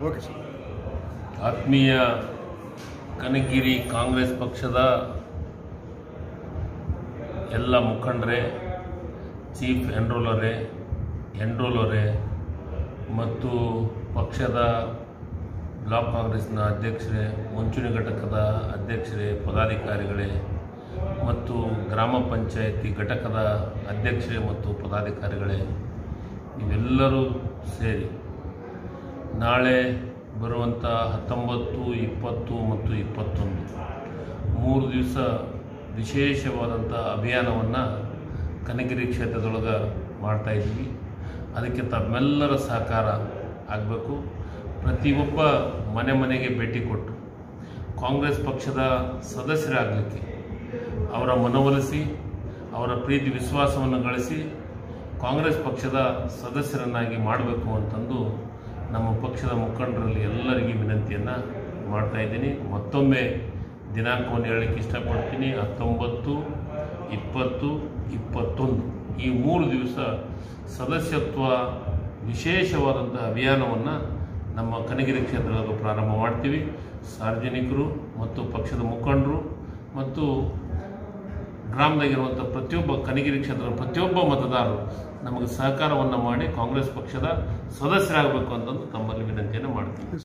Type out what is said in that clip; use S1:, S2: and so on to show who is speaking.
S1: okay sir
S2: ಆತ್ಮೀಯ ಕನಗಿರಿ ಕಾಂಗ್ರೆಸ್ ಪಕ್ಷದ ಎಲ್ಲ ಮುಖಂಡರೇ ಚೀಫ್ ಎನ್ರೋಲರೇ ಎನ್ರೋಲರೇ ಮತ್ತು ಪಕ್ಷದ ಬ್ಲಾಕ್ ಕಾಂಗ್ರೆಸ್ನ ಅಧ್ಯಕ್ಷರೇ ಮುಂಚೂಣಿ ಘಟಕದ ಅಧ್ಯಕ್ಷರೇ ಪದಾಧಿಕಾರಿಗಳೇ ಮತ್ತು ಗ್ರಾಮ ಪಂಚಾಯತಿ ಘಟಕದ ಅಧ್ಯಕ್ಷರೇ ಮತ್ತು ಪದಾಧಿಕಾರಿಗಳೇ ಇವೆಲ್ಲರೂ ಸೇರಿ ನಾಳೆ ಬರುವಂಥ ಹತ್ತೊಂಬತ್ತು ಇಪ್ಪತ್ತು ಮತ್ತು ಇಪ್ಪತ್ತೊಂದು ಮೂರು ದಿವಸ ವಿಶೇಷವಾದಂಥ ಅಭಿಯಾನವನ್ನು ಕನಗಿರಿ ಕ್ಷೇತ್ರದೊಳಗೆ ಮಾಡ್ತಾಯಿದ್ವಿ ಅದಕ್ಕೆ ತಮ್ಮೆಲ್ಲರ ಸಹಕಾರ ಆಗಬೇಕು ಪ್ರತಿಯೊಬ್ಬ ಮನೆ ಮನೆಗೆ ಭೇಟಿ ಕೊಟ್ಟು ಕಾಂಗ್ರೆಸ್ ಪಕ್ಷದ ಸದಸ್ಯರಾಗಲಿಕ್ಕೆ ಅವರ ಮನವೊಲಿಸಿ ಅವರ ಪ್ರೀತಿ ವಿಶ್ವಾಸವನ್ನು ಗಳಿಸಿ ಕಾಂಗ್ರೆಸ್ ಪಕ್ಷದ ಸದಸ್ಯರನ್ನಾಗಿ ಮಾಡಬೇಕು ಅಂತಂದು ನಮ್ಮ ಪಕ್ಷದ ಮುಖಂಡರಲ್ಲಿ ಎಲ್ಲರಿಗೂ ವಿನಂತಿಯನ್ನು ಮಾಡ್ತಾ ಇದ್ದೀನಿ ಮತ್ತೊಮ್ಮೆ ದಿನಾಂಕವನ್ನು ಹೇಳಲಿಕ್ಕೆ ಇಷ್ಟಪಡ್ತೀನಿ ಹತ್ತೊಂಬತ್ತು ಇಪ್ಪತ್ತು ಇಪ್ಪತ್ತೊಂದು ಈ ಮೂರು ದಿವಸ ಸದಸ್ಯತ್ವ ವಿಶೇಷವಾದಂಥ ಅಭಿಯಾನವನ್ನು ನಮ್ಮ ಕನಗಿರಿ ಕ್ಷೇತ್ರದಾಗ ಪ್ರಾರಂಭ ಮಾಡ್ತೀವಿ ಸಾರ್ವಜನಿಕರು ಮತ್ತು ಪಕ್ಷದ ಮುಖಂಡರು ಮತ್ತು ಗ್ರಾಮದಾಗಿರುವಂಥ ಪ್ರತಿಯೊಬ್ಬ ಕನಗಿರಿ ಕ್ಷೇತ್ರದ ಪ್ರತಿಯೊಬ್ಬ ಮತದಾರರು ನಮಗೆ ಸಹಕಾರವನ್ನು ಮಾಡಿ ಕಾಂಗ್ರೆಸ್ ಪಕ್ಷದ ಸದಸ್ಯರಾಗಬೇಕು ಅಂತಂದು ತಮ್ಮಲ್ಲಿ ವಿನಂತಿಯನ್ನು ಮಾಡ್ತೀನಿ